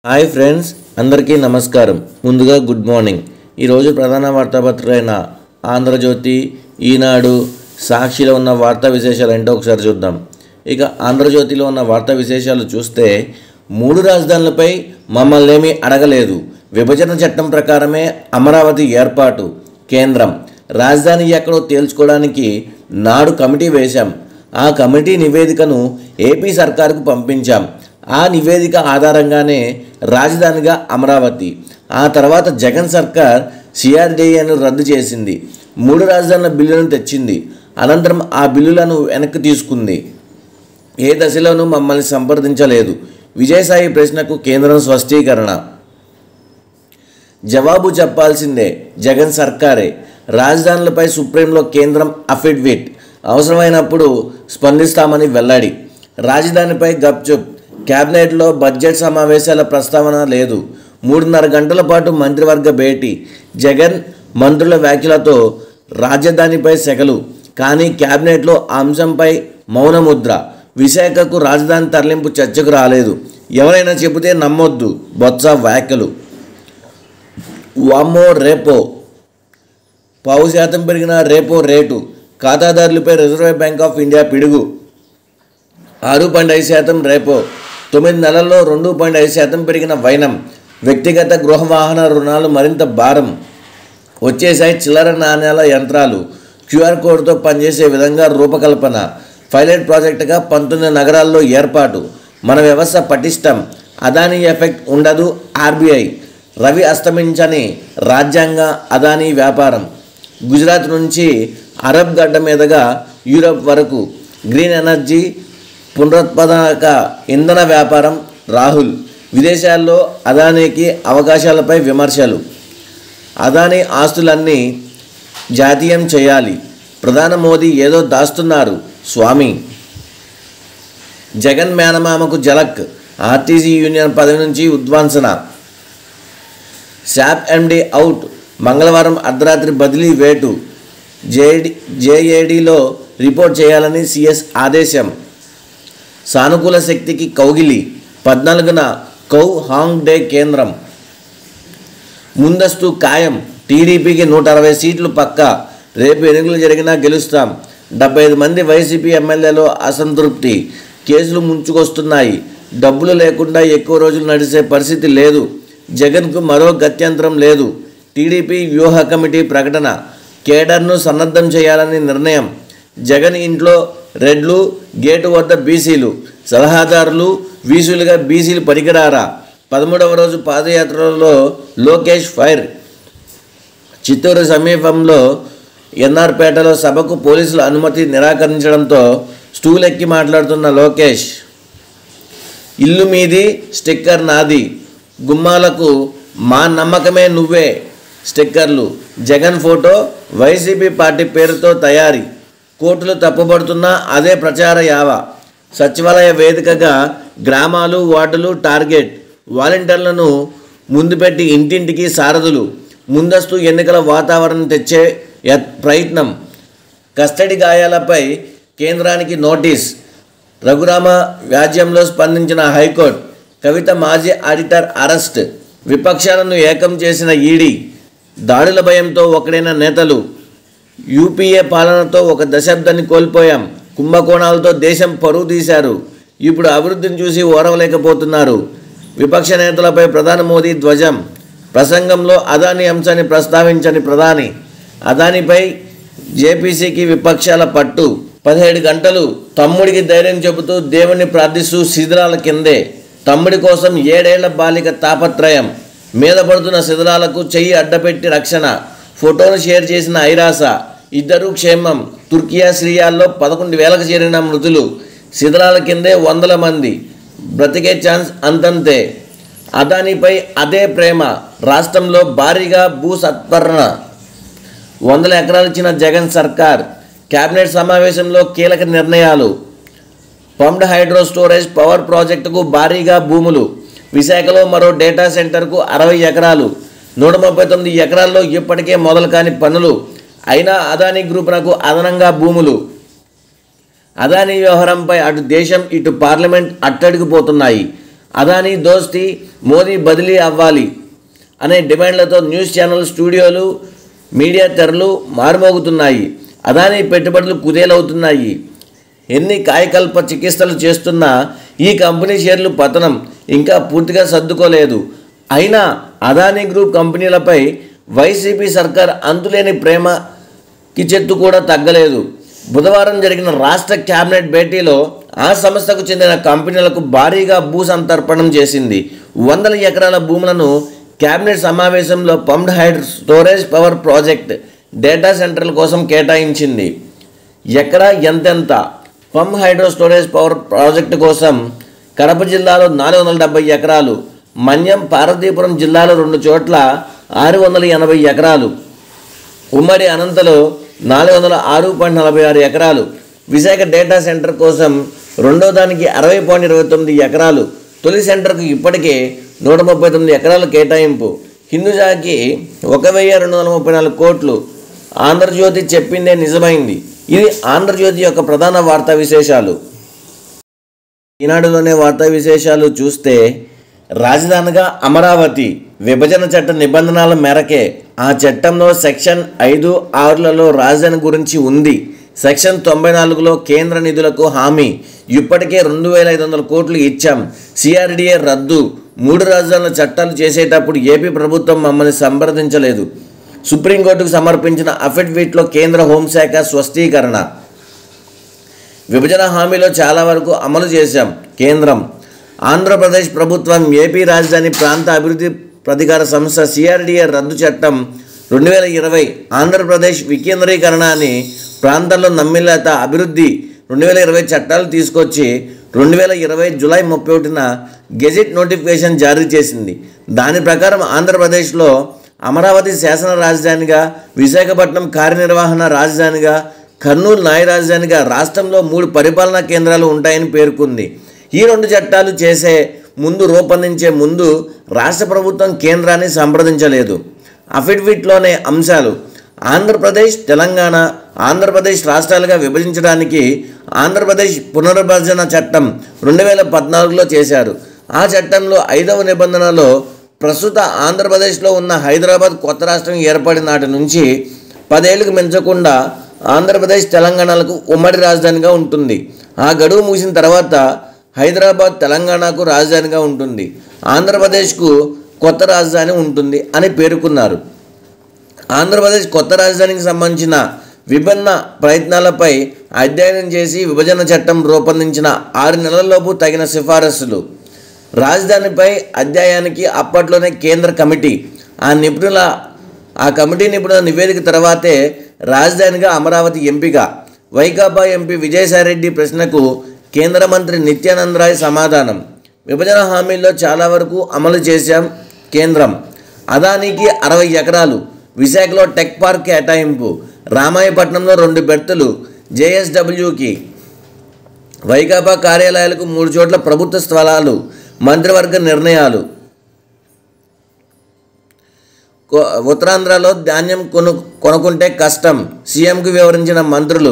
hi friends అందరికీ నమస్కారం ముందుగా గుడ్ మార్నింగ్ ఈరోజు ప్రధాన వార్తాపత్రులైన ఆంధ్రజ్యోతి ఈనాడు సాక్షిలో ఉన్న వార్తా విశేషాలు ఏంటో ఒకసారి చూద్దాం ఇక ఆంధ్రజ్యోతిలో ఉన్న వార్తా విశేషాలు చూస్తే మూడు రాజధానులపై మమ్మల్ని ఏమీ అడగలేదు విభజన చట్టం ప్రకారమే అమరావతి ఏర్పాటు కేంద్రం రాజధాని ఎక్కడో తేల్చుకోవడానికి నాడు కమిటీ వేశాం ఆ కమిటీ నివేదికను ఏపీ సర్కారుకు పంపించాం ఆ నివేదిక ఆధారంగానే రాజధానిగా అమరావతి ఆ తర్వాత జగన్ సర్కార్ సిఆర్డీఏను రద్దు చేసింది మూడు రాజధానుల బిల్లును తెచ్చింది అనంతరం ఆ బిల్లులను వెనక్కి తీసుకుంది ఏ దశలోనూ మమ్మల్ని సంప్రదించలేదు విజయసాయి ప్రశ్నకు కేంద్రం స్పష్టీకరణ జవాబు చెప్పాల్సిందే జగన్ సర్కారే రాజధానులపై సుప్రీంలో కేంద్రం అఫిడవిట్ అవసరమైనప్పుడు స్పందిస్తామని వెల్లడి రాజధానిపై గప్చుప్ కేబినెట్లో బడ్జెట్ సమావేశాల ప్రస్తావన లేదు మూడున్నర గంటల పాటు మంత్రివర్గ భేటీ జగన్ మంత్రుల వ్యాఖ్యలతో రాజధానిపై సెగలు కానీ కేబినెట్లో ఆ అంశంపై మౌనముద్ర విశాఖకు రాజధాని తరలింపు చర్చకు రాలేదు ఎవరైనా చెబితే నమ్మొద్దు బొత్స వ్యాఖ్యలు వామ్మో రేపో పావు శాతం పెరిగిన రేపో రేటు ఖాతాదారులపై రిజర్వ్ బ్యాంక్ ఆఫ్ ఇండియా పిడుగు ఆరు పాయింట్ ఐదు శాతం రేపో తొమ్మిది నెలల్లో రెండు పాయింట్ ఐదు శాతం పెరిగిన వైనం వ్యక్తిగత గృహ వాహన రుణాలు మరింత భారం వచ్చేసాయి చిల్లర నాణ్యాల యంత్రాలు క్యూఆర్ కోడ్తో పనిచేసే విధంగా రూపకల్పన పైలట్ ప్రాజెక్టుగా పంతొమ్మిది నగరాల్లో ఏర్పాటు మన వ్యవస్థ పటిష్టం అదానీ ఎఫెక్ట్ ఉండదు ఆర్బీఐ రవి అస్తమించని రాజ్యాంగ అదానీ వ్యాపారం గుజరాత్ నుంచి అరబ్ గడ్డ మీదుగా యూరప్ వరకు గ్రీన్ ఎనర్జీ పునరుత్పాదక ఇంధన వ్యాపారం రాహుల్ విదేశాల్లో అదానీకి అవకాశాలపై విమర్శలు అదానీ ఆస్తులన్నీ జాతీయం చేయాలి ప్రధాన మోదీ ఏదో దాస్తున్నారు స్వామి జగన్ మేనమామకు జలక్ ఆర్టీసీ యూనియన్ పదవి నుంచి ఉద్వాంసన శాప్ ఎండి అవుట్ మంగళవారం అర్ధరాత్రి బదిలీ వేటు జేడి జేఏడీలో రిపోర్ట్ చేయాలని సిఎస్ ఆదేశం సానుకూల శక్తికి కౌగిలి పద్నాలుగున కౌ హాంగ్ డే కేంద్రం ముందస్తు ఖాయం టీడీపీకి నూట అరవై సీట్లు పక్క రేపు ఎన్నికలు జరిగినా గెలుస్తాం డెబ్బై ఐదు మంది వైసీపీ ఎమ్మెల్యేలు అసంతృప్తి కేసులు ముంచుకొస్తున్నాయి డబ్బులు లేకుండా ఎక్కువ రోజులు నడిచే పరిస్థితి లేదు జగన్కు మరో గత్యంతరం లేదు టీడీపీ వ్యూహ కమిటీ ప్రకటన కేడర్ను సన్నద్ధం చేయాలని నిర్ణయం జగన్ ఇంట్లో రెడ్లు గేటు వద్ద బీసీలు సలహాదారులు వీసులుగా బీసీలు పనికిరారా పదమూడవ రోజు పాదయాత్రలో లోకేష్ ఫైర్ చిత్తూరు సమీపంలో ఎన్ఆర్పేటలో సభకు పోలీసులు అనుమతి నిరాకరించడంతో స్టూల్ ఎక్కి మాట్లాడుతున్న లోకేష్ ఇల్లు మీది స్టిక్కర్ నాది గుమ్మాలకు మా నమ్మకమే నువ్వే స్టిక్కర్లు జగన్ ఫోటో వైసీపీ పార్టీ పేరుతో తయారీ కోర్టులు తప్పుపడుతున్నా అదే ప్రచార యావ సచివాలయ వేదికగా గ్రామాలు వార్డులు టార్గెట్ వాలంటీర్లను ముందు పెట్టి ఇంటింటికి సారథులు ముందస్తు ఎన్నికల వాతావరణం తెచ్చే యత్ ప్రయత్నం కస్టడీ గాయాలపై కేంద్రానికి నోటీస్ రఘురామ వ్యాజ్యంలో స్పందించిన హైకోర్టు కవిత మాజీ ఆడిటర్ అరెస్ట్ విపక్షాలను ఏకం చేసిన ఈడీ దాడుల భయంతో ఒకడైన నేతలు యూపీఏ పాలనతో ఒక దశాబ్దాన్ని కోల్పోయాం కుంభకోణాలతో దేశం పరువు తీశారు ఇప్పుడు అభివృద్ధిని చూసి ఓరవలేకపోతున్నారు విపక్ష నేతలపై ప్రధాని మోదీ ధ్వజం ప్రసంగంలో అదాని అంశాన్ని ప్రస్తావించని ప్రధాని అదానిపై జేపీసీకి విపక్షాల పట్టు పదిహేడు గంటలు తమ్ముడికి ధైర్యం చెబుతూ దేవుణ్ణి ప్రార్థిస్తూ శిథిలాల కిందే తమ్ముడి కోసం ఏడేళ్ల బాలిక తాపత్రయం మీద పడుతున్న శిథిలాలకు చెయ్యి అడ్డపెట్టి రక్షణ ఫోటోను షేర్ చేసిన ఐరాస ఇద్దరు క్షేమం తుర్కియా సిరియాల్లో పదకొండు వేలకు చేరిన మృతులు శిథిలాల కిందే వందల మంది బ్రతికే ఛాన్స్ అంతంతే అదానిపై అదే ప్రేమ రాష్ట్రంలో భారీగా భూ సత్పరణ వందల ఎకరాలు ఇచ్చిన జగన్ సర్కార్ కేబినెట్ సమావేశంలో కీలక నిర్ణయాలు పంప్డ్ హైడ్రో స్టోరేజ్ పవర్ ప్రాజెక్టుకు భారీగా భూములు విశాఖలో మరో డేటా సెంటర్కు అరవై ఎకరాలు నూట ముప్పై తొమ్మిది ఎకరాల్లో ఇప్పటికే మొదలు కాని పనులు అయినా అదానీ గ్రూపునకు అదనంగా భూములు అదానీ వ్యవహారంపై అటు దేశం ఇటు పార్లమెంట్ అట్టడిగిపోతున్నాయి అదానీ దోస్తి మోదీ బదిలీ అవ్వాలి అనే డిమాండ్లతో న్యూస్ ఛానల్ స్టూడియోలు మీడియా తెరలు మారుమోగుతున్నాయి అదానీ పెట్టుబడులు కుదేలవుతున్నాయి ఎన్ని కాయకల్ప చికిత్సలు చేస్తున్నా ఈ కంపెనీ షేర్లు పతనం ఇంకా పూర్తిగా సర్దుకోలేదు అయినా అదానీ గ్రూప్ కంపెనీలపై వైసీపీ సర్కార్ అంతులేని ప్రేమకి చెట్టు కూడా తగ్గలేదు బుధవారం జరిగిన రాష్ట్ర కేబినెట్ భేటీలో ఆ సంస్థకు చెందిన కంపెనీలకు భారీగా భూ సంతర్పణం చేసింది వందల ఎకరాల భూములను కేబినెట్ సమావేశంలో pumped hydro storage power project data సెంటర్ల కోసం కేటాయించింది ఎక్కడ ఎంతెంత pump hydro storage power project కోసం కడప జిల్లాలో నాలుగు వందల డెబ్బై ఎకరాలు మన్యం పార్వతీపురం జిల్లాలో రెండు చోట్ల ఆరు వందల ఎనభై ఎకరాలు ఉమ్మడి అనంతలో నాలుగు వందల ఆరు పాయింట్ నలభై ఆరు ఎకరాలు విశాఖ డేటా సెంటర్ కోసం రెండో దానికి అరవై పాయింట్ ఇరవై తొమ్మిది ఎకరాలు తొలి సెంటర్కు ఇప్పటికే నూట ముప్పై తొమ్మిది ఎకరాల కేటాయింపు హిందూజాకి ఒక వెయ్యి రెండు వందల ముప్పై నాలుగు కోట్లు ఆంధ్రజ్యోతి చెప్పిందే నిజమైంది ఇది ఆంధ్రజ్యోతి యొక్క ప్రధాన వార్తా విశేషాలు ఈనాడులోనే వార్తా విశేషాలు చూస్తే రాజధానిగా అమరావతి విభజన చట్ట నిబంధనల మేరకే ఆ చట్టంలో సెక్షన్ ఐదు ఆరులలో రాజధాని గురించి ఉంది సెక్షన్ తొంభై నాలుగులో కేంద్ర నిధులకు హామీ ఇప్పటికే రెండు వేల ఐదు వందల కోట్లు ఇచ్చాం సిఆర్డిఏ రద్దు మూడు రాజధానుల చట్టాలు చేసేటప్పుడు ఏపీ ప్రభుత్వం మమ్మల్ని సంప్రదించలేదు సుప్రీంకోర్టుకు సమర్పించిన అఫిడవిట్లో కేంద్ర హోంశాఖ స్పష్టీకరణ విభజన హామీలో చాలా వరకు అమలు చేశాం కేంద్రం ఆంధ్రప్రదేశ్ ప్రభుత్వం ఏపీ రాజధాని ప్రాంత అభివృద్ధి ప్రాధికార సంస్థ సిఆర్డిఏ రద్దు చట్టం రెండు వేల ఇరవై ఆంధ్రప్రదేశ్ వికేంద్రీకరణ అని ప్రాంతంలో నమ్మిలేత అభివృద్ధి రెండు వేల ఇరవై చట్టాలు తీసుకొచ్చి రెండు వేల ఇరవై జూలై ముప్పై ఒకటిన గెజిట్ నోటిఫికేషన్ జారీ చేసింది దాని ప్రకారం ఆంధ్రప్రదేశ్లో అమరావతి శాసన రాజధానిగా విశాఖపట్నం కార్యనిర్వహణ రాజధానిగా కర్నూలు న్యాయ రాజధానిగా రాష్ట్రంలో మూడు పరిపాలనా కేంద్రాలు ఉంటాయని పేర్కొంది ఈ రెండు చట్టాలు చేసే ముందు రూపొందించే ముందు రాష్ట్ర ప్రభుత్వం కేంద్రాన్ని సంప్రదించలేదు అఫిడవిట్లోనే అంశాలు ఆంధ్రప్రదేశ్ తెలంగాణ ఆంధ్రప్రదేశ్ రాష్ట్రాలుగా విభజించడానికి ఆంధ్రప్రదేశ్ పునర్విభజన చట్టం రెండు వేల పద్నాలుగులో చేశారు ఆ చట్టంలో ఐదవ నిబంధనలో ప్రస్తుత ఆంధ్రప్రదేశ్లో ఉన్న హైదరాబాద్ కొత్త రాష్ట్రం ఏర్పడిన నాటి నుంచి పదేళ్లకు మించకుండా ఆంధ్రప్రదేశ్ తెలంగాణలకు ఉమ్మడి రాజధానిగా ఉంటుంది ఆ గడువు ముగిసిన తర్వాత హైదరాబాద్ తెలంగాణకు రాజధానిగా ఉంటుంది ఆంధ్రప్రదేశ్కు కొత్త రాజధాని ఉంటుంది అని పేర్కొన్నారు ఆంధ్రప్రదేశ్ కొత్త రాజధానికి సంబంధించిన విభిన్న ప్రయత్నాలపై అధ్యయనం చేసి విభజన చట్టం రూపొందించిన ఆరు నెలల్లోపు తగిన సిఫారసులు రాజధానిపై అధ్యాయానికి అప్పట్లోనే కేంద్ర కమిటీ ఆ నిపుణుల ఆ కమిటీ నిపుణుల నివేదిక తర్వాతే రాజధానిగా అమరావతి ఎంపిక వైకాపా ఎంపీ విజయసాయిరెడ్డి ప్రశ్నకు కేంద్ర మంత్రి నిత్యానంద్ రాయ్ సమాధానం విభజన హామీల్లో చాలా వరకు అమలు చేశాం కేంద్రం అదానికి అరవై ఎకరాలు విశాఖలో టెక్ పార్క్ కేటాయింపు రామాయపట్నంలో రెండు బెర్తులు జేఎస్డబ్ల్యూకి వైకాపా కార్యాలయాలకు మూడు చోట్ల ప్రభుత్వ స్థలాలు మంత్రివర్గ నిర్ణయాలు కొ- ఉత్తరాంధ్రలో ధాన్యం కొను కొనుక్కుంటే కష్టం సీఎంకు వివరించిన మంత్రులు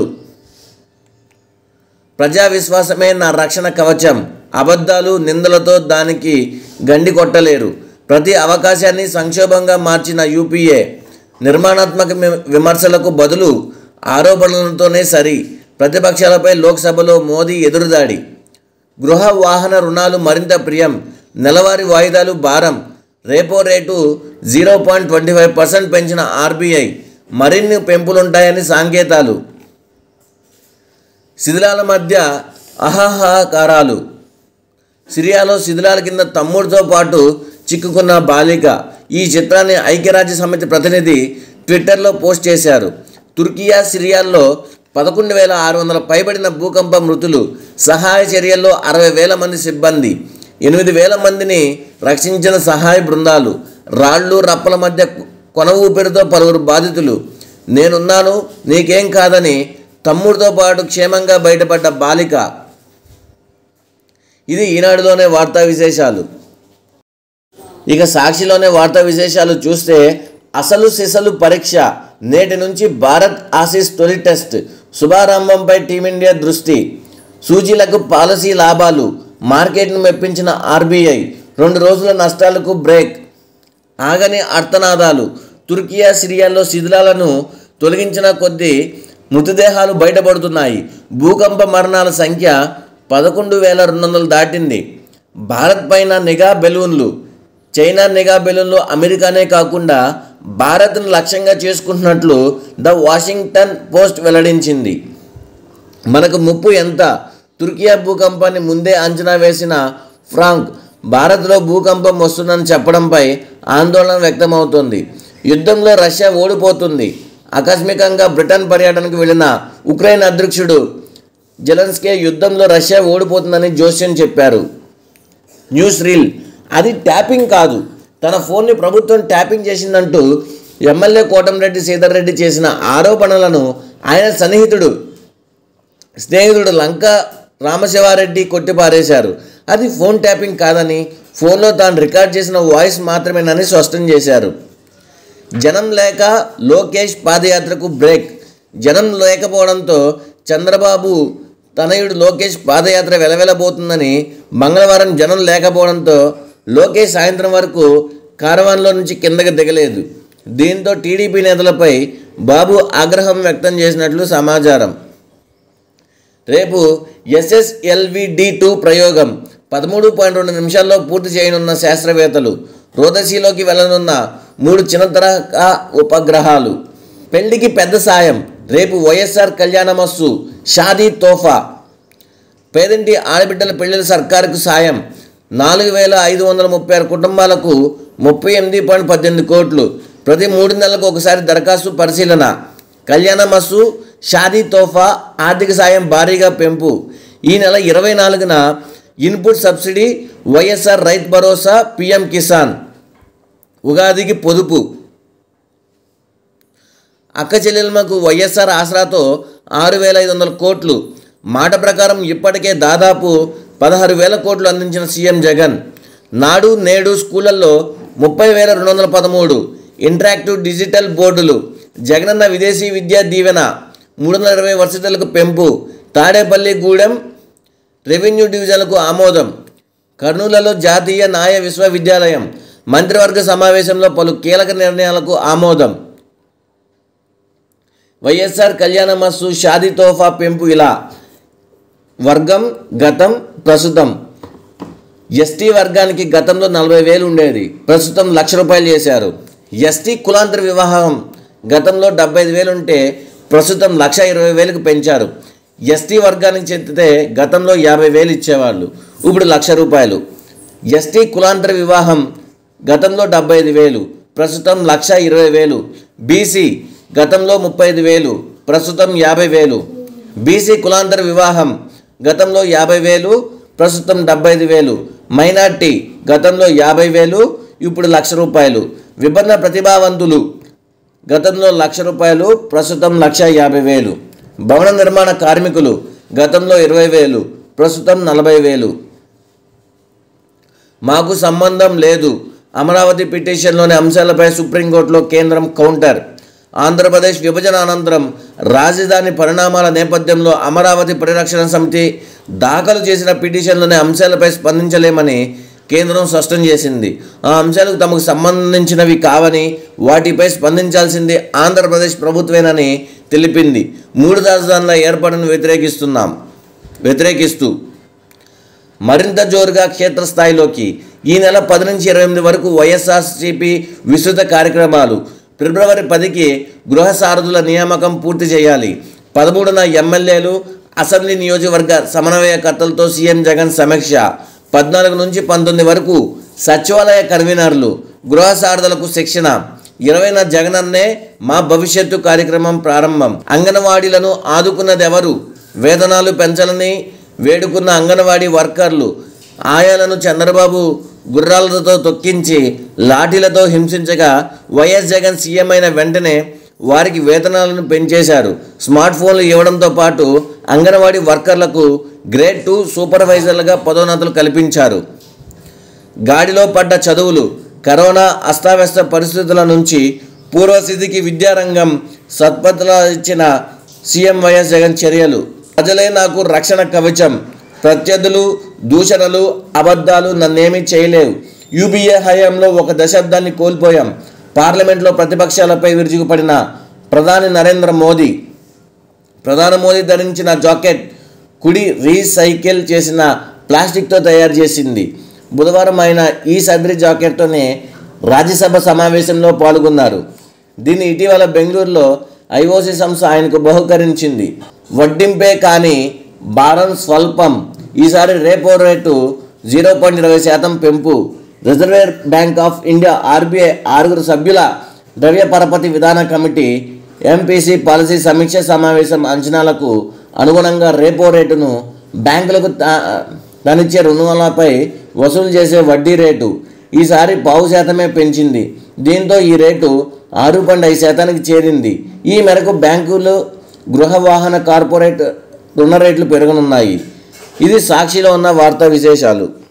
ప్రజా విశ్వాసమే నా రక్షణ కవచం అబద్ధాలు నిందలతో దానికి గండి కొట్టలేరు ప్రతి అవకాశాన్ని సంక్షోభంగా మార్చిన యూపీఏ నిర్మాణాత్మక వి- విమర్శలకు బదులు ఆరోపణలతోనే సరి ప్రతిపక్షాలపై లోక్సభలో మోదీ ఎదురుదాడి గృహ వాహన రుణాలు మరింత ప్రియం నెలవారీ వాయిదాలు భారం repo rate zero point twenty five percent పెంచిన ఆర్బీఐ మరిన్ని పెంపులుంటాయని సంకేతాలు శిథిలాల మధ్య అహాహాకారాలు సిరియాలో శిథిలాల కింద తమ్ముడితో పాటు చిక్కుకున్న బాలిక ఈ చిత్రాన్ని ఐక్యరాజ్య సమితి ప్రతినిధి ట్విట్టర్లో పోస్ట్ చేశారు తుర్కియా సిరియాల్లో పదకొండు వేల ఆరు వందల పైబడిన భూకంప మృతులు సహాయ చర్యల్లో అరవై వేల మంది సిబ్బంది ఎనిమిది వేల మందిని రక్షించిన సహాయ బృందాలు రాళ్ళు రప్పల మధ్య కొన ఊపిరితో పలువురు బాధితులు నేనున్నాను నీకేం కాదని తమ్ముడితో పాటు క్షేమంగా బయటపడ్డ బాలిక ఇది ఈనాడులోనే వార్తా విశేషాలు ఇక సాక్షిలోనే వార్తా విశేషాలు చూస్తే అసలు సిసలు పరీక్ష నేటి నుంచి భారత్ ఆసీస్ తొలి టెస్ట్ శుభారంభంపై టీమిండియా దృష్టి సూచీలకు పాలసీ లాభాలు మార్కెట్ను మెప్పించిన ఆర్బీఐ రెండు రోజుల నష్టాలకు బ్రేక్ ఆగని అర్థనాదాలు తుర్కియా సిరియాల్లో శిథిలాలను తొలగించిన కొద్దీ మృతదేహాలు బయటపడుతున్నాయి భూకంప మరణాల సంఖ్య పదకొండు వేల రెండు వందలు దాటింది భారత్ పైన నిఘా బెలూన్లు చైనా నిఘా బెలూన్లు అమెరికానే కాకుండా భారత్ను లక్ష్యంగా చేసుకుంటున్నట్లు ద వాషింగ్టన్ పోస్ట్ వెల్లడించింది మనకు ముప్పు ఎంత తుర్కియా భూకంపాన్ని ముందే అంచనా వేసిన ఫ్రాంక్ భారత్లో భూకంపం వస్తుందని చెప్పడంపై ఆందోళన వ్యక్తమవుతోంది యుద్ధంలో రష్యా ఓడిపోతుంది ఆకస్మికంగా బ్రిటన్ పర్యటనకు వెళ్ళిన ఉక్రెయిన్ అధ్యక్షుడు జెలెన్స్కే యుద్ధంలో రష్యా ఓడిపోతుందని జోస్యం చెప్పారు న్యూస్ రీల్ అది ట్యాపింగ్ కాదు తన ఫోన్ని ప్రభుత్వం ట్యాపింగ్ చేసిందంటూ ఎమ్మెల్యే కోటంరెడ్డి శ్రీధర్ రెడ్డి చేసిన ఆరోపణలను ఆయన సన్నిహితుడు స్నేహితుడు లంక రామశివారెడ్డి కొట్టిపారేశారు అది ఫోన్ ట్యాపింగ్ కాదని ఫోన్లో తాను రికార్డ్ చేసిన వాయిస్ మాత్రమేనని స్పష్టం చేశారు జనం లేక లోకేష్ పాదయాత్రకు బ్రేక్ జనం లేకపోవడంతో చంద్రబాబు తనయుడు లోకేష్ పాదయాత్ర వెలవెలబోతుందని మంగళవారం జనం లేకపోవడంతో లోకేష్ సాయంత్రం వరకు కారవాన్లో నుంచి కిందకి దిగలేదు దీంతో టీడీపీ నేతలపై బాబు ఆగ్రహం వ్యక్తం చేసినట్లు సమాచారం రేపు ఎస్ఎస్ఎల్వి డి టూ ప్రయోగం పదమూడు పాయింట్ రెండు నిమిషాల్లో పూర్తి చేయనున్న శాస్త్రవేత్తలు రోదశీలోకి వెళ్ళనున్న మూడు చిన్న తరహా ఉపగ్రహాలు పెళ్లికి పెద్ద సాయం రేపు వైఎస్ఆర్ కళ్యాణమస్సు షాదీ తోఫా పేదింటి ఆడబిడ్డల పెళ్లిల సర్కారుకు సాయం నాలుగు వేల ఐదు వందల ముప్పై ఆరు కుటుంబాలకు ముప్పై ఎనిమిది పాయింట్ పద్దెనిమిది కోట్లు ప్రతి మూడు నెలలకు ఒకసారి దరఖాస్తు పరిశీలన కళ్యాణ మస్సు షాదీ తోఫా ఆర్థిక సాయం భారీగా పెంపు ఈ నెల ఇరవై నాలుగున ఇన్పుట్ సబ్సిడీ వైఎస్ఆర్ రైతు భరోసా పిఎం కిసాన్ ఉగాదికి పొదుపు అక్క చెల్లెలకు వైఎస్ఆర్ ఆసరాతో ఆరు వేల ఐదు వందల కోట్లు మాట ప్రకారం ఇప్పటికే దాదాపు పదహారు వేల కోట్లు అందించిన సీఎం జగన్ నాడు నేడు స్కూళ్ళల్లో ముప్పై వేల రెండు వందల పదమూడు ఇంటరాక్టివ్ డిజిటల్ బోర్డులు జగనన్న విదేశీ విద్యా దీవెన మూడు వందల ఇరవై వర్సిటీలకు పెంపు తాడేపల్లి గూడెం రెవెన్యూ డివిజన్లకు ఆమోదం కర్నూలులో జాతీయ న్యాయ విశ్వవిద్యాలయం మంత్రివర్గ సమావేశంలో పలు కీలక నిర్ణయాలకు ఆమోదం వైఎస్ఆర్ కళ్యాణ మస్సు షాదీ తోఫా పెంపు ఇలా వర్గం గతం ప్రస్తుతం ఎస్టీ వర్గానికి గతంలో నలభై వేలు ఉండేది ప్రస్తుతం లక్ష రూపాయలు చేశారు ఎస్టీ కులాంతర వివాహం గతంలో డెబ్బై ఐదు వేలు ఉంటే ప్రస్తుతం లక్ష ఇరవై వేలకు పెంచారు ఎస్టీ వర్గానికి చెందితే గతంలో యాభై వేలు ఇచ్చేవాళ్ళు ఇప్పుడు లక్ష రూపాయలు ఎస్టీ కులాంతర వివాహం గతంలో డెబ్బై ఐదు వేలు ప్రస్తుతం లక్ష ఇరవై వేలు బీసీ గతంలో ముప్పై ఐదు వేలు ప్రస్తుతం యాభై వేలు బీసీ కులాంతర వివాహం గతంలో యాభై వేలు ప్రస్తుతం డెబ్బై ఐదు వేలు మైనార్టీ గతంలో యాభై వేలు ఇప్పుడు లక్ష రూపాయలు విభిన్న ప్రతిభావంతులు గతంలో లక్ష రూపాయలు ప్రస్తుతం లక్ష యాభై వేలు భవన నిర్మాణ కార్మికులు గతంలో ఇరవై వేలు ప్రస్తుతం నలభై వేలు మాకు సంబంధం లేదు అమరావతి పిటిషన్లోని అంశాలపై సుప్రీంకోర్టులో కేంద్రం కౌంటర్ ఆంధ్రప్రదేశ్ విభజన అనంతరం రాజధాని పరిణామాల నేపథ్యంలో అమరావతి పరిరక్షణ సమితి దాఖలు చేసిన పిటిషన్లోని అంశాలపై స్పందించలేమని కేంద్రం స్పష్టం చేసింది ఆ అంశాలకు తమకు సంబంధించినవి కావని వాటిపై స్పందించాల్సింది ఆంధ్రప్రదేశ్ ప్రభుత్వేనని తెలిపింది మూడు రాజధానుల ఏర్పాటును వ్యతిరేకిస్తున్నాం వ్యతిరేకిస్తూ మరింత జోరుగా క్షేత్రస్థాయిలోకి ఈ నెల పది నుంచి ఇరవై ఎనిమిది వరకు వైఎస్ఆర్సీపీ విస్తృత కార్యక్రమాలు ఫిబ్రవరి పదికి గృహ సారథుల నియామకం పూర్తి చేయాలి పదమూడున ఎమ్మెల్యేలు అసెంబ్లీ నియోజకవర్గ సమన్వయకర్తలతో సీఎం జగన్ సమీక్ష పద్నాలుగు నుంచి పంతొమ్మిది వరకు సచివాలయ కన్వీనర్లు గృహ సారథులకు శిక్షణ ఇరవైన జగనన్నే మా భవిష్యత్తు కార్యక్రమం ప్రారంభం అంగన్వాడీలను ఆదుకున్నదెవరు వేతనాలు పెంచాలని వేడుకున్న అంగన్వాడీ వర్కర్లు ఆయాలను చంద్రబాబు గుర్రాలతో తొక్కించి లాఠీలతో హింసించగా వైఎస్ జగన్ సీఎం అయిన వెంటనే వారికి వేతనాలను పెంచేశారు స్మార్ట్ ఫోన్లు ఇవ్వడంతో పాటు అంగన్వాడీ వర్కర్లకు గ్రేడ్ టూ సూపర్వైజర్లుగా పదోన్నతులు కల్పించారు గాడిలో పడ్డ చదువులు కరోనా అస్తావ్యస్త పరిస్థితుల నుంచి పూర్వస్థితికి విద్యారంగం సత్పథల ఇచ్చిన సీఎం వైఎస్ జగన్ చర్యలు ప్రజలే నాకు రక్షణ కవచం ప్రత్యర్థులు దూషణలు అబద్ధాలు నన్నేమీ చేయలేవు యూబీఏ హయాంలో ఒక దశాబ్దాన్ని కోల్పోయాం పార్లమెంట్లో ప్రతిపక్షాలపై విరుచుకుపడిన ప్రధాని నరేంద్ర మోదీ ప్రధాని మోదీ ధరించిన జాకెట్ కుడి రీసైకిల్ చేసిన ప్లాస్టిక్తో తయారు చేసింది బుధవారం ఆయన ఈ సదరి జాకెట్తోనే రాజ్యసభ సమావేశంలో పాల్గొన్నారు దీన్ని ఇటీవల బెంగళూరులో ఐఓసీ సంస్థ ఆయనకు బహుకరించింది వడ్డింపే కానీ భారం స్వల్పం ఈసారి రేపో రేటు జీరో పాయింట్ ఇరవై శాతం పెంపు reserve bank of India RBI ఆరుగురు సభ్యుల ద్రవ్య పరపతి విధాన కమిటీ ఎంపీసీ పాలసీ సమీక్ష సమావేశం అంచనాలకు అనుగుణంగా రేపో రేటును బ్యాంకులకు తా- తనిచ్చే రుణాలపై వసూలు చేసే వడ్డీ రేటు ఈసారి పావు శాతమే పెంచింది దీంతో ఈ రేటు ఆరు పాయింట్ ఐదు శాతానికి చేరింది ఈ మేరకు బ్యాంకులు గృహ వాహన కార్పొరేట్ రుణ రేట్లు పెరగనున్నాయి ఇది సాక్షిలో ఉన్న వార్తా విశేషాలు